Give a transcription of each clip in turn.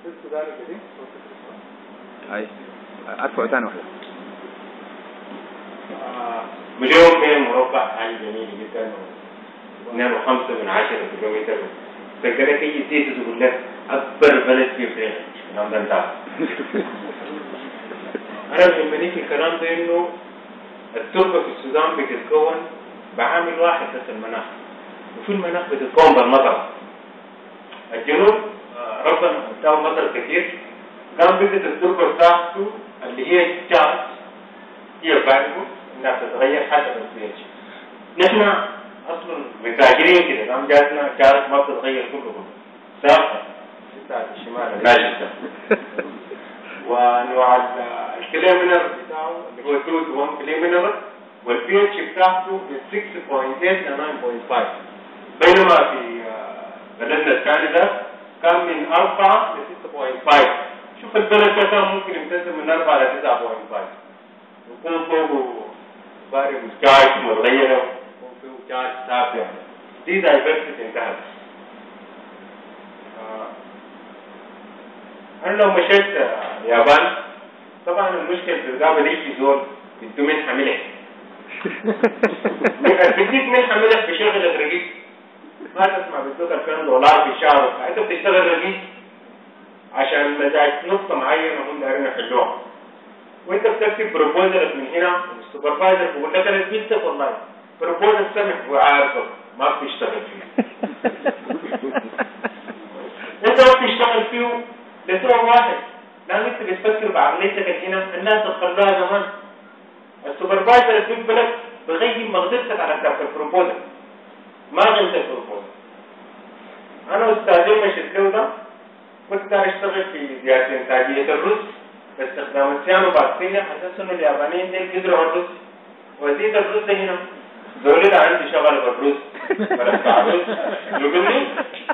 هاي ارفع ثاني واحده مليون متر مربع عالي جميل جدا اثنين وخمسة من عشرة كيلومتر فكرة كي يزيد تقول لك أكبر بلد في أفريقيا الكلام ده انتهى أنا يهمني في الكلام ده إنه التربة في السودان بتتكون بعامل واحد بس المناخ وفي المناخ بتتكون بالمطر الجنوب آه، ربنا اداه مطر كثير كان بدت التربة بتاعته اللي هي الجاز هي بعرفه انها بتتغير حسب البي نحن اصلا متاجرين كده قام جاتنا جاز ما بتتغير كله كله ساقطة بتاعت الشمال الناشفة وانواع ال- الكليمينر بتاعه اللي هو 2 to 1 كليمينر والبي اتش بتاعته من 6.8 ل 9.5 بينما في آه، بلدنا الثاني ده كان من 4 ل 6.5 شوف البلد ده كان ممكن يمتد من 4 ل 9.5 يكون فوقه باري مستعد متغيرة يكون فيه جاز ثابت دي دايفرسيتي انتهت آه، انا لو مشيت آه، اليابان طبعا المشكله في الغابه دي في زول بده منحه ملح بديك منحه ملح بشغل الرقيق ما تسمع بدوك 2000 دولار في الشهر انت بتشتغل رقيق عشان مزاج نقطه معينه هم دايرين يحلوها وانت بتكتب بروبوزل من هنا والسوبرفايزر بيقول لك انا اديتك والله بروبوزل سمح وعارفك ما بتشتغل فيه انت ما بتشتغل فيه لسبب واحد لان انت بتفكر بعقليتك هنا الناس دخلوها زمان السوبرفايزر اللي في البلد بغير مقدرتك على كتابة البروبوزل ما غنت البروبوزل انا واستاذي مشيت له ده كنت داير اشتغل في زيادة انتاجية الرز باستخدام السيانو بكتيريا اساس انه اليابانيين ديل بيزرعوا الرز وزيد الرز ده هنا زولي ده عندي شغل بالرز بلفتع رز يقول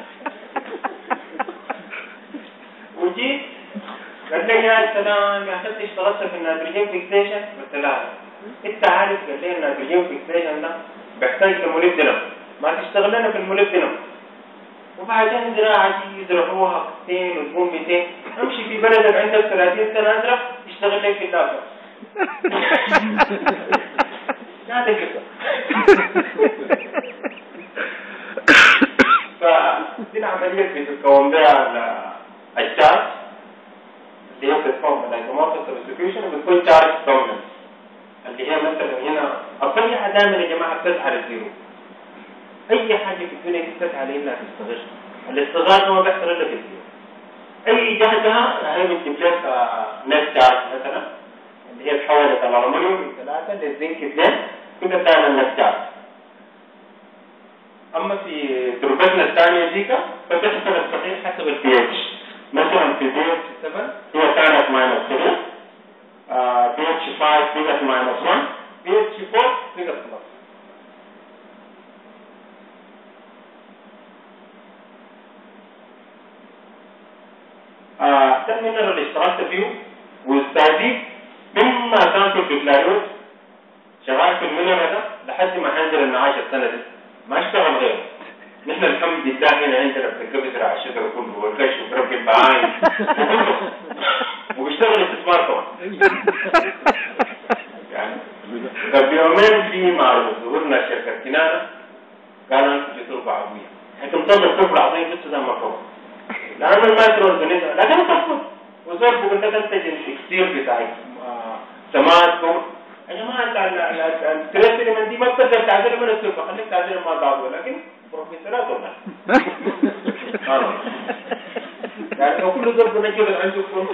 وجيت قال لي يا سلام يا اخي انت اشتغلت في النيتروجين فيكسيشن قلت لا انت عارف قال لي النيتروجين فيكسيشن ده بيحتاج لموليبدينم ما تشتغل لنا في الموليبدينم وبعدين زراعة دي يزرعوها 200 وتكون 200 امشي في بلدك عندك 30 سنة ازرع اشتغل لك في الدافع لا تقدر فدي العملية اللي بتتكون بها الشارج اللي هي بتتكون من الايزومورفيك سبستيوشن وبتكون شارج دوميننت اللي هي مثلا هنا الطبيعة دائما يا جماعة بتسعى للزيرو اي حاجه في الدنيا تستدعي عليه انها تستغل الاستغلال هو بيحصل لك الزيرو اي جهتها هي بتجيب لك نت شارج مثلا اللي هي تحولت الالومنيوم من ثلاثه للزنك اثنين كده بتعمل نت شارج اما في تربتنا الثانيه ديكا فبتحصل الصحيح حسب البي اتش مثلا في بي اتش 7 هي كانت ماينس 3 بي اتش 5 بقت ماينس 1 بي اتش 4 بقت بلس ده المينرال اللي اشتغلت فيه واستاذي مما كان في البكالوريوس شغال في المينرال ده لحد ما هنزل المعاش السنه دي ما اشتغل غيره نحن الحمد لله هنا عندنا بنقبض على الشجر كله والكشف وبربي البعاين وبيشتغل استثمار طبعا يعني طب يومين في معروض ظهورنا شركه كنانه قالوا انتم في تربه عضويه حكم طلع التربه العضويه لسه ده مفروض لأن المايكرو اورجانيزم لكن تفضل وزول بقول لك انت التكستير بتاع سماد كون يا جماعه التريس اللي دي ما بتقدر تعدل من التربه خليك تعدل ما بعضه لكن بروفيسورات ولا يعني لو كل زول بنجيب عنده كون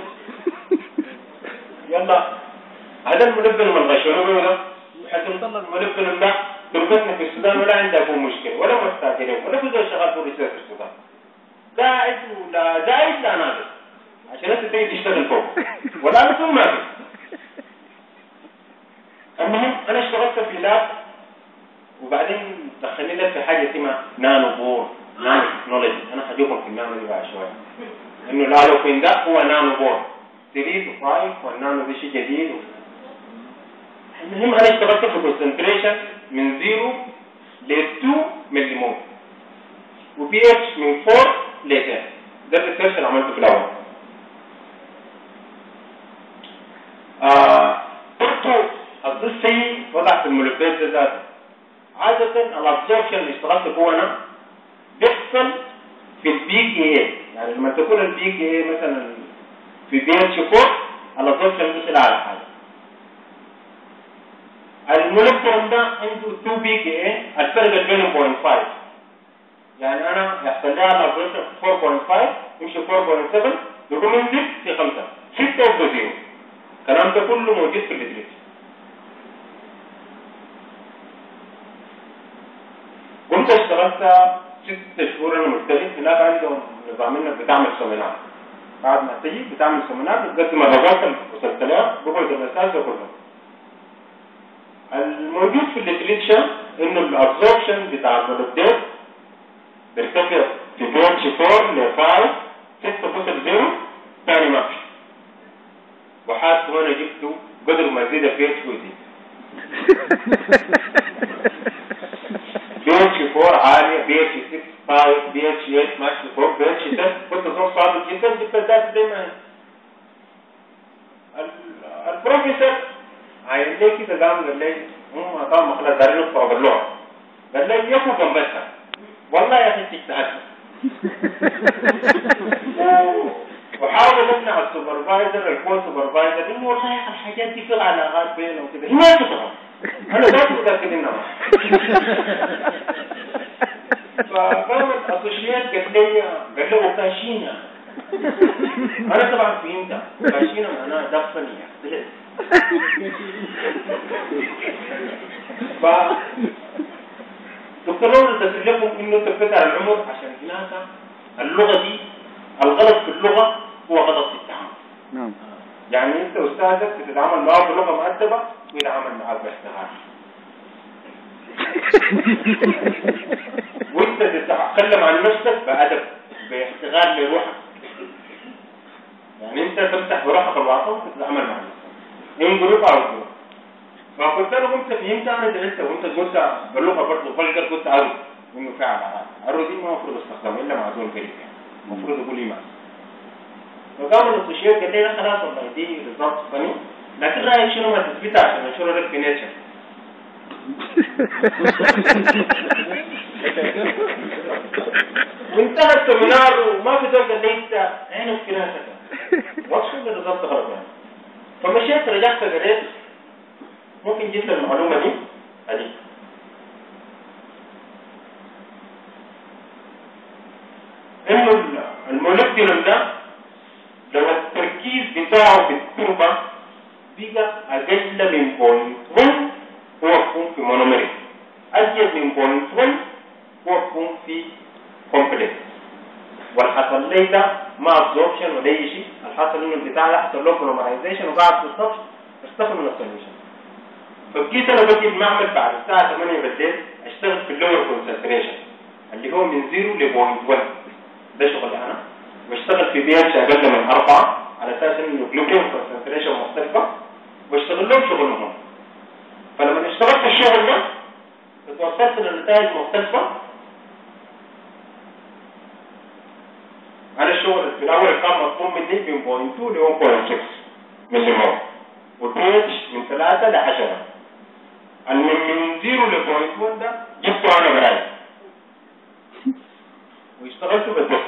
يلا هذا الملبن من غشونه ولا حتى نطلع الملبن ده تربتنا في السودان ولا عندها مشكله ولا مستعجلين ولا في زول شغال في الريسيرش في السودان قاعد ولا زايد لا نازل عشان انت تيجي تشتغل فوق ولا بس ما في المهم انا اشتغلت في لاب وبعدين دخلني لك في حاجه اسمها نانو بور نانو تكنولوجي انا هجيبكم في النانو دي بعد شويه انه الالوفين ده هو نانو بور 3 و5 والنانو ده شيء جديد المهم انا اشتغلت في كونسنتريشن من 0 ل 2 ملي مول وبي اتش من 4 لتر ده الريسيرش اللي عملته في الاول ذاته عادة الابزوربشن اللي اشتغلت هو انا بيحصل في البي كي اي يعني لما تكون البي كي اي مثلا في بي اتش 4 الابزوربشن بيصل على حاجه المولكيول ده عنده 2 بي كي اي الفرق بينهم 0.5 يعني انا يحصل لها الابزوربشن 4.5 يمشي 4.7 يقوم ينزل في 5 6 يبقى زيرو الكلام ده كله موجود في الليتريتشر كنت اشتغلت ست شهور انا مجتهد هناك عندهم نظام انك بتعمل سيمينار بعد ما تيجي بتعمل سيمينار بتقدم الرغبات اللي وصلت لها بقعد الاساس كله الموجود في الليتريتشر انه الابزوربشن بتاع المولودات بيرتفع في بي اتش 4 ل 5 6.0 ثاني ما في وحاسس وانا جبته قدر ما زيد في اتش ويزيد بي اتش 4 عالية بي اتش 6 5 بي اتش 8 ماشي فوق بي اتش 10 كنت صوت صعب جدا جبت ذات زي ما البروفيسور عاين لي كده قام قال لي هم طبعا خلاص دارين نطفى باللغة قال لي يكو جنبتها والله يا اخي اجتهدت وحاول اقنع السوبرفايزر الكو سوبرفايزر انه والله يا اخي الحاجات دي في علاقات بينه وكده هي ما تفهم انا ذات متاكد انها فقام الاسوشيات قال لي قال له وكاشينا انا طبعا فهمت وكاشينا معناها دفني ف دكتور لو تسير لكم انه تفتح العمر عشان هناك اللغه دي الغلط في اللغه هو غلط في التعامل نعم يعني انت استاذك بتتعامل معاه بلغه مؤدبه ويتعامل معاك باحترام وانت تتكلم عن نفسك بادب باحتغال لروحك يعني انت تفتح بروحك الواقع وتتعامل مع نفسك ان جروب او جروب فقلت له انت فهمت انا درست وانت قلت باللغه برضه فلقر قلت ارو انه فعلا ارو دي ما المفروض استخدمها الا مع زول قريب يعني المفروض اقول ايمان فقام الاستشهاد قال لي لا خلاص والله دي بالظبط فني لكن رايك شنو ما تثبتها عشان انشر لك في نيتشر وانتهى السيمينار وما في زول قال لي انت عينك في ناسك وصفه بالظبط غلط يعني فمشيت رجعت قريت ممكن جبت المعلومه دي ادي انه المولكيول ده لو التركيز بتاعه في التربه بقى اقل من بوينت 1 هو يكون في مونوميريك ازيد من بوينت 1 هو يكون في كومبلكس والحصل لي ده ما ابزوربشن ولا اي شيء الحصل انه البتاع ده حصل له بولومرايزيشن وقعد في السطح اختفى من السوليوشن فبقيت انا باجي المعمل بعد الساعه 8 بالليل اشتغل في اللور كونسنتريشن اللي هو من 0 ل 0.1 ده شغلي انا بشتغل في بي اتش اقل من أربعة على اساس انه جلوكوز كونسنتريشن مختلفه واشتغل لهم شغلهم فلما اشتغلت الشغل ده اتوصلت لنتائج مختلفه انا الشغل في الاول كان مطلوب مني من 0.2 ل 1.6 ملي مول والبي اتش من 3 ل 10 من من 0 ل 0.1 ده جبته انا براي واشتغلت بالدقه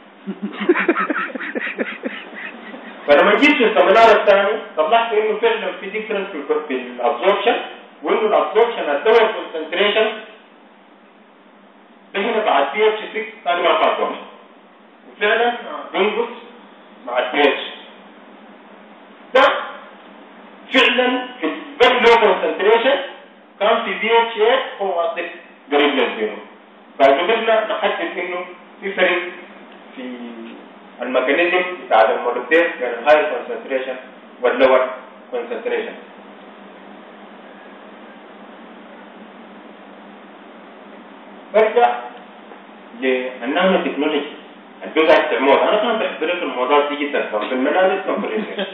فلما جيت في السمينار الثاني طلعت انه فعلا في ديفرنس في الابزوربشن وانه الابزوربشن الدور كونسنتريشن ده هنا بعد بي اتش 6 ثاني ما ابزوربشن وفعلا بينقص مع البي اتش ده فعلا في الفيري لو كونسنتريشن كان في بي اتش 8 هو واصل قريب للزيرو فقدرنا نحدد انه في فرق في الميكانيزم بتاع المولكيول بين الهاي كونسنتريشن واللور كونسنتريشن برجع للنانو تكنولوجي الجزء استعمال انا كان بحب لك الموضوع دي جدا في الملابس كونفرنس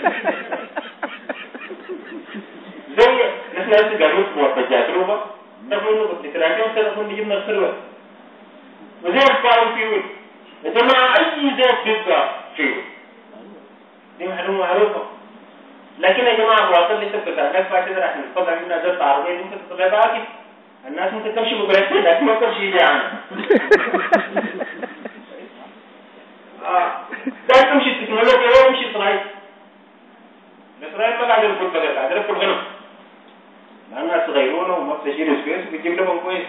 زي نحن هسه قاعدين في التجربه رغم انه قلت لك لكن سنه جبنا الخلوه وزي الفاهم فيول يا جماعة أي زيت بيبقى فيه دي معلومة معروفة لكن يا جماعه الواصل اللي تبقى الناس بعد كده راح نتفضل منها زرت عربيه دي ممكن تطلع باكل الناس ممكن تمشي ببلدين لكن ما تمشي يعني آه. ده تمشي التكنولوجيا وين يمشي اسرائيل اسرائيل ما قاعد يركض بقى قاعد يركض غنم لانها صغيرونه وما بتشيل سبيس وبتجيب لهم كويس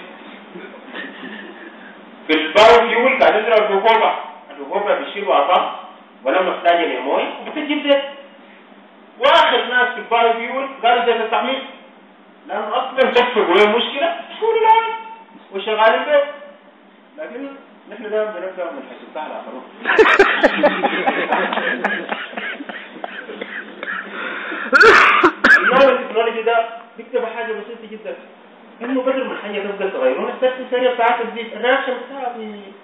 في الباو فيول قاعد يزرع الحبوبه الحبوبه بيشيلوا عطاء ولا محتاجه لمويه وبتجيب زيت واخر ناس في الباو فيول قالوا زيت التحميل لانه اصلا لفه وين مشكله شهور الان وشغالين به لكن نحن دائما بنبدا من حيث انتهى الاخرون اليوم التكنولوجي ده بيكتب حاجه بسيطه جدا انه بدل من حاجه تبقى صغيرون السيرة السريع بتاعت الزيت الرياكشن بتاعها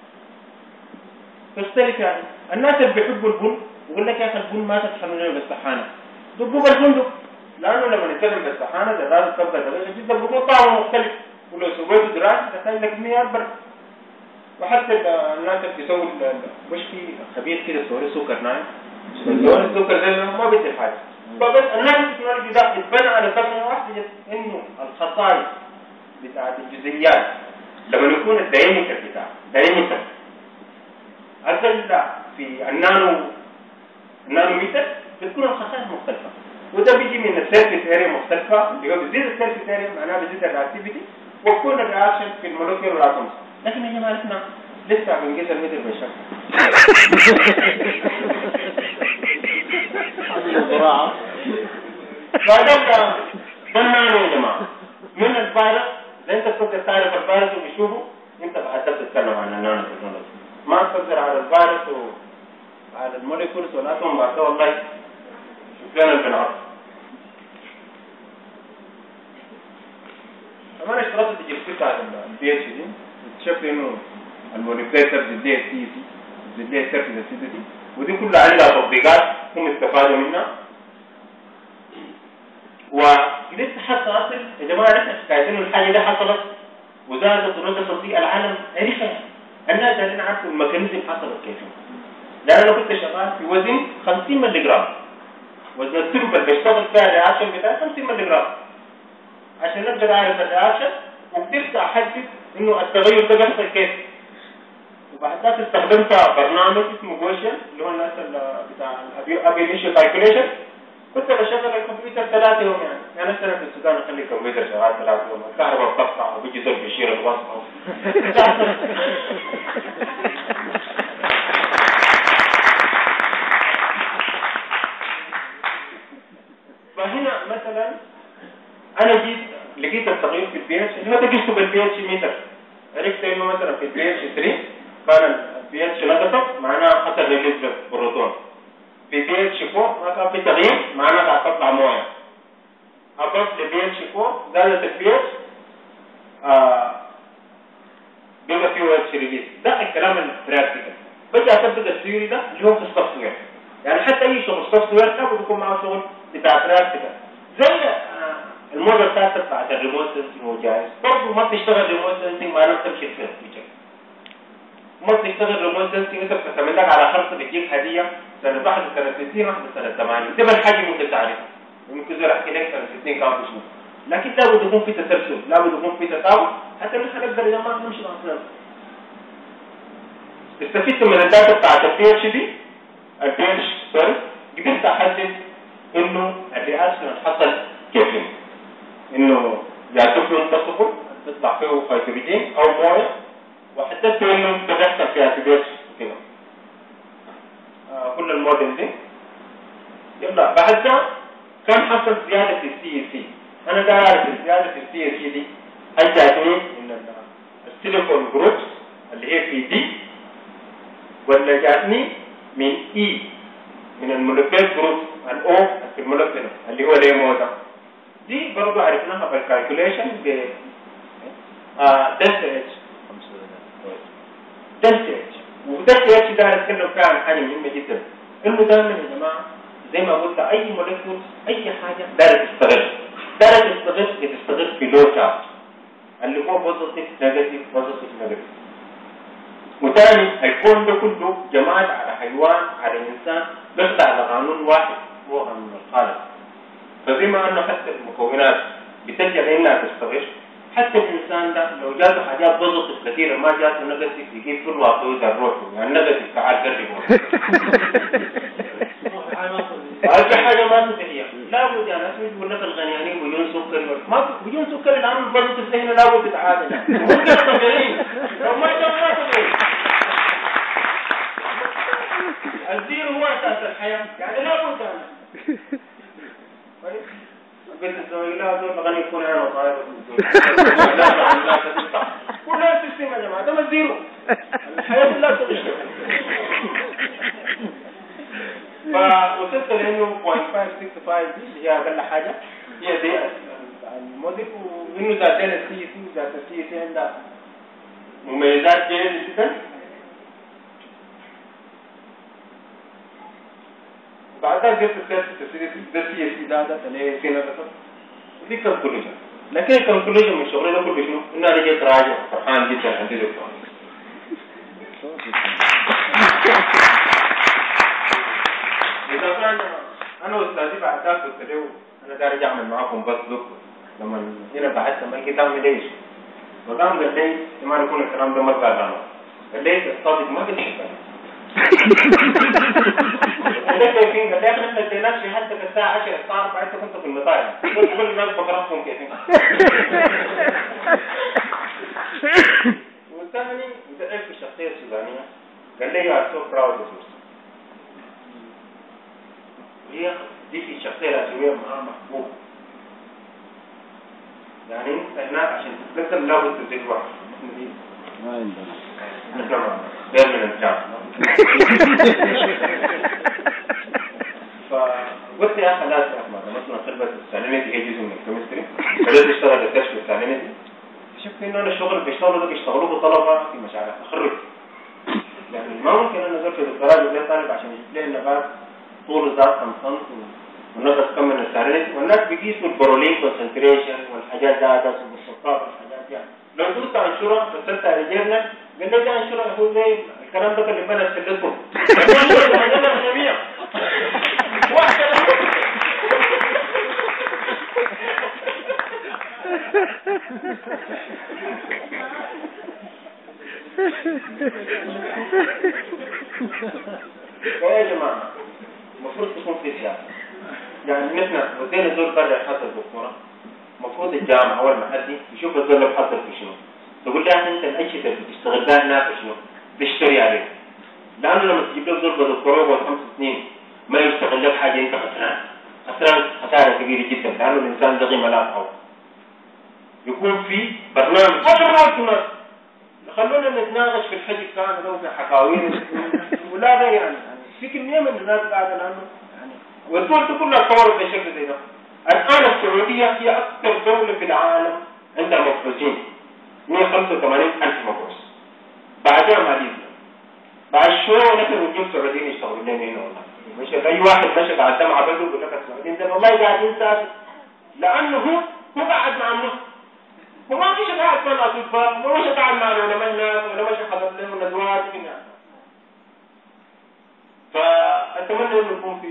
بيختلف يعني الناس اللي بيحبوا البن يقول لك يا اخي البن ما تتحملونه بالسحانه دقوا بالفندق لانه لما نتكلم بالسحانه الراسه تبقى دقيقه جدا بيكون طعمه مختلف ولو سويته دراسه تحتاج لك كميه اكبر وحتى الناس اللي بيسووا مش في خبير كده صوري سكر نايم صوري السكر ده ما بيدي حاجه فبس الناس التكنولوجي ده اتبنى على تقنيه واحده انه الخصائص بتاعت الجزيئات لما يكون الدايمتر بتاع دايمتر أقل في النانو النانومتر بتكون الخصائص مختلفة وده بيجي من السيرفيس اريا مختلفة اللي هو بيزيد السيرفيس اريا معناها بيزيد الرياكتيفيتي وتكون الرياكشن في المولوكيول اتومز لكن يا جماعة احنا لسه بنقيس المتر بالشكل الزراعة فده ده النانو يا جماعة من الفيروس اذا انت بتقدر تعرف الفيروس وبتشوفه انت بعد تتكلم عن النانو تكنولوجي ما تقدر على الفيروس وعلى الموليكولز والاتوم بعد كده والله شوف لنا البنعرف كمان اشترطت الجلسة بتاعت البي اتش دي اكتشفت انه الموليكوليتر زدية سي سي زدية سيرفيس اسيدتي ودي كلها عندها تطبيقات هم استفادوا منها ولسه حتى اصل يا جماعه نحن عايزين الحاجه دي حصلت وزادت ونقصت دي العالم عرفها الناس قاعدين عارفوا الميكانيزم حصلت كيف لان انا كنت شغال في وزن 50 ملي جرام وزن التربه اللي بيشتغل فيها الرياكشن بتاعي 50 ملي جرام عشان نقدر اعرف الرياكشن وقدرت احدد انه التغير ده بيحصل كيف وبعد ذلك استخدمت برنامج اسمه جوشن اللي هو الناس بتاع الابي انيشال كالكوليشن كنت بشغل الكمبيوتر ثلاثة يوم يعني يعني مثلا في السودان اخلي الكمبيوتر شغال ثلاثة يوم الكهرباء بتقطع وبيجي زول بيشير الوصفة فهنا مثلا انا جيت لقيت التغيير في البي اتش اللي هو تقيسه بالبي اتش متر عرفت انه مثلا في البي اتش 3 كان البي اتش نقصت معناها حصل ريليز بروتون في بي اتش 4 ما كان في تغيير معناها قاعد تطلع مويه اضاف لبي اتش 4 زادت البي اتش بما فيه اتش ريليز ده الكلام البراكتيكال بدي اطبق الثيوري ده اللي هو في السوفت وير يعني حتى اي شغل سوفت وير لابد يكون معه شغل بتاع براكتيكال زي الموديل بتاعت بتاعت الريموت سنسنج وجايز برضه ما بتشتغل ريموت سنسنج معناها بتمشي في الفيتشر ما بتشتغل ريموت سنسنج انت بتعتمد لك على شخص بيديك هديه سنه واحده سنه 60 واحده سنه 80 ده الحاجه ممكن تعرفها ممكن زي احكي لك سنه 60 كان بشوف لكن لابد يكون في تسلسل لابد يكون في تتابع حتى نحن نقدر يا جماعه نمشي مع نفسنا استفدت من الداتا بتاعت البي اتش دي البي اتش سوري قدرت احدد انه الرئاسه حصل كيف انه يا تفلون تصفر تطلع فيه هيدروجين او مويه وحددت انه بتحصل فيها بي اتش كده آه كل الموديل دي يلا بعدها كان حصل زياده في السي سي انا ده عارف الزياده في السي سي دي هل جاتني من السيليكون جروبس اللي هي في دي ولا جاتني من اي من المولكيول جروب الاو في المولكيول اللي هو ليمو ده دي برضه عرفناها بالكالكوليشن ب دلتا اتش دلتا اتش ودلتا اتش ده هنتكلم فيها عن حاجه مهمه جدا انه دايما يا جماعه زي ما قلت اي مولكيول اي حاجه دايره تستغل دايره تستغل بتستغل في لو تشارج اللي هو بوزيتيف نيجاتيف بوزيتيف نيجاتيف وتاني الكون ده كله جماعة على حيوان على إنسان بيخضع لقانون واحد هو قانون الخالق فبما انه حتى المكونات بتلجا انها تستغش حتى الانسان ده لو جاته حاجات بوزيتيف كثيره ما جاته نيجاتيف يجيب في الواقع الروح يعني النيجاتيف تعال قرب هذه حاجه ما تنتهي لابد يعني اسمه يقول لك الغنيانين بدون سكر ما بدون سكر الان البوزيتيف هنا لابد تتعادل ممكن طبيعي لو ما كان ما طبيعي الزيرو هو اساس الحياه يعني لابد يعني بنت تسوي لها دور غني يكون انا وصاير كلها سيستم يا جماعه ده زيرو الحياه كلها تغشى فوصلت لانه 0.565 دي اللي هي اقل حاجه هي دي الموديل وانه ذاتين السي سي وذات السي سي عندها مميزات جيده جدا بعدها جبت التست فاسيلتي ده سي اس سي ده ده اللي فينا ده ودي كالكوليشن لكن الكالكوليشن من شغلي ده كله شنو؟ ان انا جيت راجع فرحان جدا عندي دكتور اذا كان انا واستاذي بعد ذاك قلت له انا داري اعمل معاكم بس دكتور لما هنا بعثت ما قلت اعمل ايش؟ فقام قال لي ما يكون الكلام ده ما قال انا قال لي الصادق ما قلت ده كيفين قال لي احنا ما اديناكش حتى في الساعه 10 الساعه 4 انت كنت في المطاعم قلت كل الناس بكرههم كيفين والثاني مدرب في الشخصيه السودانيه قال لي يو ار سو براود اوف وهي دي في الشخصيه الاسيويه معاها محبوب يعني انت هناك عشان تتقدم لابد تزيد واحد ما عندنا نحن غير من الجامعه فقلت يا اخي لا تسمع مثلا خدمه السالينيتي هي جزء من الكيمستري بدات اشتغل الكشف السالينيتي شفت انه انا الشغل اللي بيشتغلوا ده بيشتغلوه طلبه في مشاريع تخرج يعني ما ممكن انا ازور في الدكتوراه يجيب لي طالب عشان يجيب لي النبات طول ذات كم سنت ونقص كم من السالينيتي والناس بيقيسوا البرولين كونسنتريشن والحاجات ده ده والسكر والحاجات دي لو دوست انشوره بسلت على جيبنا قال لي ده انشوره هو زي الكلام ده اللي بنا سلتكم جميع يا جماعه المفروض تكون في سياسه يعني نحن ودينا زول برا يحضر دكتوراه المفروض الجامعه او المحلي يشوف الزول اللي بحضر في شنو تقول له انت الاشياء اللي بتشتغل بها هناك شنو بيشتري عليه لانه لما تجيب له زول بدكتوراه بعد خمس سنين ما يشتغل لك حاجه انت خسران خسران خساره كبيره جدا لانه الانسان لغي ملامحه يكون في برنامج هذا الناس خلونا نتناقش في الحج كان لو في حكاوين ولا غير يعني في كميه من الناس قاعده لانه يعني والدول كلها تطورت بشكل زي ده الان السعوديه هي اكثر دوله في العالم عندها مبعوثين 185 الف مبعوث بعدها ماليزيا بعد شويه نحن نجيب سعوديين يشتغلوا لنا هنا والله مش اي واحد مشى بعد ده مع بلده يقول لك السعوديين ده والله قاعدين ساكت لانه هو هو قاعد مع الناس هو ما مش قاعد مع الاطباء ما مش قاعد مع العلماء الناس ولا مش حضر لهم ندوات كده فاتمنى انه يكون في